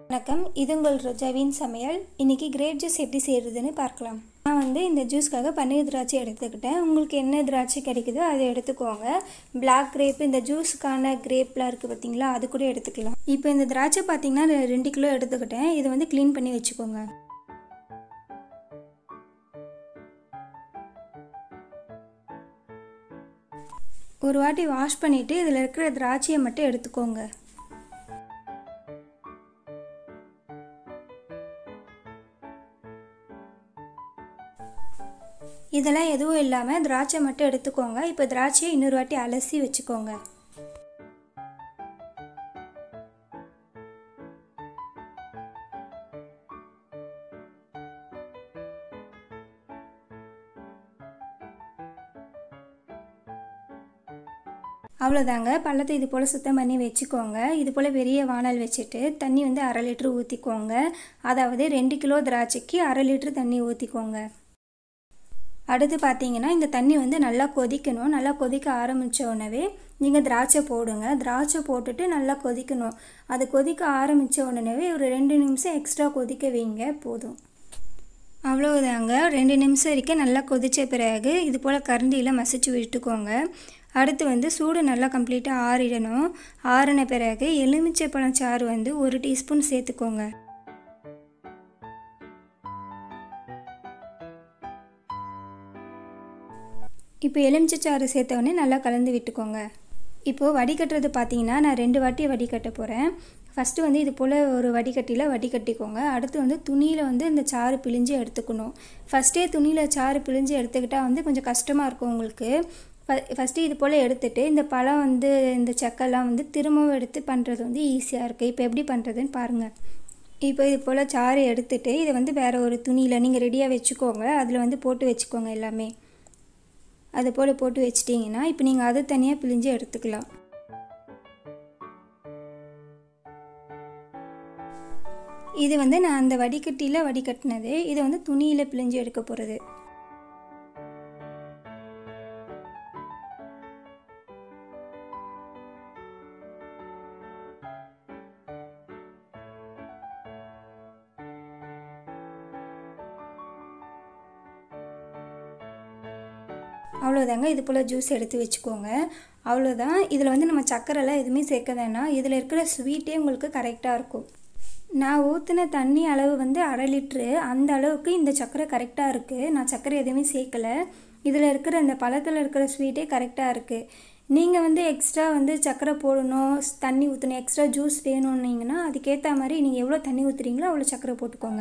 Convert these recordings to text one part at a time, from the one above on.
வணக்கம் இது உங்கள் ரோஜாவின் சமையல் இன்றைக்கி கிரேப் ஜூஸ் எப்படி செய்கிறதுன்னு பார்க்கலாம் நான் வந்து இந்த ஜூஸ்க்காக பன்னீர் திராட்சை எடுத்துக்கிட்டேன் உங்களுக்கு என்ன திராட்சை கிடைக்குதோ அதை எடுத்துக்கோங்க பிளாக் கிரேப் இந்த ஜூஸுக்கான கிரேப்லாம் இருக்குது பார்த்தீங்களா அது கூட எடுத்துக்கலாம் இப்போ இந்த திராட்சை பார்த்தீங்கன்னா நான் ரெண்டு கிலோ எடுத்துக்கிட்டேன் இதை வந்து க்ளீன் பண்ணி வச்சுக்கோங்க ஒரு வாட்டி வாஷ் பண்ணிவிட்டு இதில் இருக்கிற திராட்சையை மட்டும் எடுத்துக்கோங்க இதெல்லாம் எதுவும் இல்லாமல் திராட்சை மட்டும் எடுத்துக்கோங்க இப்போ திராட்சையை இன்னொரு வாட்டி அலசி வச்சுக்கோங்க அவ்வளோதாங்க பள்ளத்தை இது போல் சுத்தம் பண்ணி வச்சுக்கோங்க இது போல் பெரிய வானல் வச்சுட்டு தண்ணி வந்து அரை லிட்ரு ஊற்றிக்கோங்க அதாவது ரெண்டு கிலோ திராட்சைக்கு அரை லிட்ரு தண்ணி ஊற்றிக்கோங்க அடுத்து பார்த்தீங்கன்னா இந்த தண்ணி வந்து நல்லா கொதிக்கணும் நல்லா கொதிக்க ஆரம்பித்த உடனே நீங்கள் திராட்சை போடுங்க திராட்சை போட்டுட்டு நல்லா கொதிக்கணும் அது கொதிக்க ஆரம்பித்த உடனே ஒரு ரெண்டு நிமிஷம் எக்ஸ்ட்ரா கொதிக்க வைங்க போதும் அவ்வளோதாங்க ரெண்டு நிமிஷம் வரைக்கும் நல்லா கொதித்த பிறகு இது போல் கரண்டியில் மசிச்சு விட்டுக்கோங்க அடுத்து வந்து சூடு நல்லா கம்ப்ளீட்டாக ஆறிடணும் ஆறின பிறகு எலுமிச்சை பழம் சாறு வந்து ஒரு டீஸ்பூன் சேர்த்துக்கோங்க இப்போ எலுமிச்சைச்சாறு சேர்த்தவொடனே நல்லா கலந்து விட்டுக்கோங்க இப்போது வடிகட்டுறது பார்த்தீங்கன்னா நான் ரெண்டு வாட்டி வடிகட்ட போகிறேன் ஃபஸ்ட்டு வந்து இது போல் ஒரு வடிகட்டியில் வடிகட்டிக்கோங்க அடுத்து வந்து துணியில் வந்து இந்த சாறு பிழிஞ்சு எடுத்துக்கணும் ஃபஸ்ட்டே துணியில் சாறு பிழிஞ்சு எடுத்துக்கிட்டால் வந்து கொஞ்சம் கஷ்டமாக இருக்கும் உங்களுக்கு ஃபஸ்ட்டு இது போல் எடுத்துகிட்டு இந்த பழம் வந்து இந்த செக்கெல்லாம் வந்து திரும்பவும் எடுத்து பண்ணுறது வந்து ஈஸியாக இருக்குது இப்போ எப்படி பண்ணுறதுன்னு பாருங்கள் இப்போ இது போல் சாறு எடுத்துகிட்டு இதை வந்து வேறு ஒரு துணியில் நீங்கள் ரெடியாக வச்சுக்கோங்க அதில் வந்து போட்டு வச்சுக்கோங்க எல்லாமே அது போல் போட்டு வச்சிட்டிங்கன்னா இப்போ நீங்கள் அதை தனியாக பிழிஞ்சு எடுத்துக்கலாம் இது வந்து நான் அந்த வடிகட்டியில் வடிகட்டினது இதை வந்து துணியில் பிழிஞ்சு எடுக்க போகிறது அவ்வளோதாங்க இது போல் ஜூஸ் எடுத்து வச்சுக்கோங்க அவ்வளோதான் இதில் வந்து நம்ம சக்கரைலாம் எதுவுமே சேர்க்க வேணாம் இதில் இருக்கிற ஸ்வீட்டே உங்களுக்கு கரெக்டாக இருக்கும் நான் ஊற்றின தண்ணி அளவு வந்து அரை லிட்ரு அந்த அளவுக்கு இந்த சக்கரை கரெக்டாக இருக்குது நான் சக்கரை எதுவுமே சேர்க்கலை இதில் இருக்கிற இந்த பழத்தில் இருக்கிற ஸ்வீட்டே கரெக்டாக இருக்குது நீங்கள் வந்து எக்ஸ்ட்ரா வந்து சக்கரை போடணும் தண்ணி ஊற்றணும் எக்ஸ்ட்ரா ஜூஸ் வேணும்னீங்கன்னா அதுக்கேற்ற மாதிரி நீங்கள் எவ்வளோ தண்ணி ஊற்றுறீங்களோ அவ்வளோ சக்கரை போட்டுக்கோங்க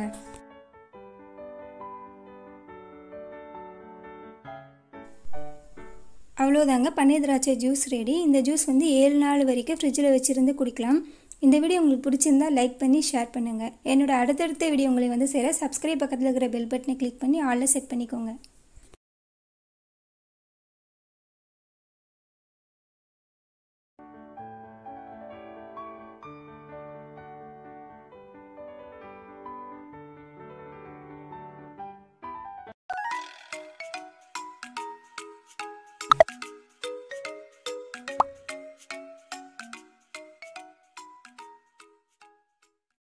அவ்வளோதாங்க பன்னீர் திராட்சை ஜூஸ் ரெடி இந்த ஜூஸ் வந்து ஏழு நாள் வரைக்கும் ஃப்ரிட்ஜில் வச்சுருந்து குடிக்கலாம் இந்த வீடியோ உங்களுக்கு பிடிச்சிருந்தா லைக் பண்ணி ஷேர் பண்ணுங்கள் என்னோட அடுத்தடுத்த வீடியோ உங்களை வந்து சேர சப்ஸ்கிரைப் பக்கத்தில் இருக்கிற பெல் பட்டனை கிளிக் பண்ணி ஆளில் செட் பண்ணிக்கோங்க